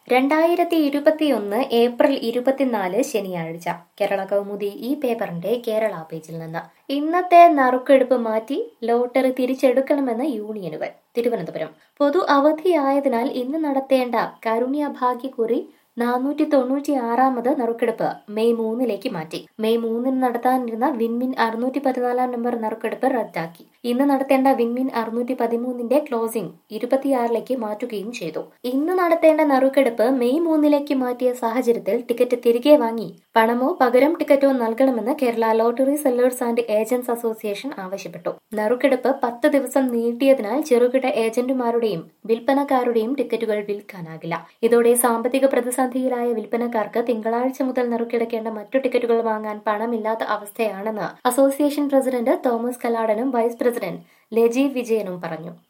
രണ്ടായിരത്തി ഇരുപത്തിയൊന്ന് ഏപ്രിൽ ഇരുപത്തിനാല് ശനിയാഴ്ച കേരള കൗമുദി ഈ പേപ്പറിന്റെ കേരള പേജിൽ നിന്ന് ഇന്നത്തെ നറുക്കെടുപ്പ് മാറ്റി ലോട്ടറി തിരിച്ചെടുക്കണമെന്ന് യൂണിയനുകൾ തിരുവനന്തപുരം പൊതു അവധിയായതിനാൽ ഇന്ന് നടത്തേണ്ട കാരുണ്യ ഭാഗ്യക്കുറി നാനൂറ്റി തൊണ്ണൂറ്റി ആറാമത് നറുക്കെടുപ്പ് മെയ് മൂന്നിലേക്ക് മാറ്റി മെയ് മൂന്നിന് നടത്താനിരുന്ന വിൻമിൻ അറുന്നൂറ്റി പതിനാലാം നമ്പർ നറുക്കെടുപ്പ് റദ്ദാക്കി ഇന്ന് നടത്തേണ്ട വിൻമിൻ അറുന്നൂറ്റി പതിമൂന്നിന്റെ ക്ലോസിംഗ് ഇരുപത്തിയാറിലേക്ക് മാറ്റുകയും ചെയ്തു ഇന്ന് നടത്തേണ്ട നറുക്കെടുപ്പ് മെയ് മൂന്നിലേക്ക് മാറ്റിയ സാഹചര്യത്തിൽ ടിക്കറ്റ് തിരികെ വാങ്ങി പണമോ പകരം ടിക്കറ്റോ നൽകണമെന്ന് Kerala lottery sellers and agents association ആവശ്യപ്പെട്ടു നറുക്കെടുപ്പ് പത്ത് ദിവസം നീട്ടിയതിനാൽ ചെറുകിട ഏജന്റുമാരുടെയും വിൽപ്പനക്കാരുടെയും ടിക്കറ്റുകൾ വിൽക്കാനാകില്ല ഇതോടെ സാമ്പത്തിക പ്രതിസന്ധിയിലായ വിൽപ്പനക്കാർക്ക് തിങ്കളാഴ്ച മുതൽ നറുക്കെടുക്കേണ്ട മറ്റു ടിക്കറ്റുകൾ വാങ്ങാൻ പണമില്ലാത്ത അവസ്ഥയാണെന്ന് അസോസിയേഷൻ പ്രസിഡന്റ് തോമസ് കലാടനും വൈസ് പ്രസിഡന്റ് ലജി വിജയനും പറഞ്ഞു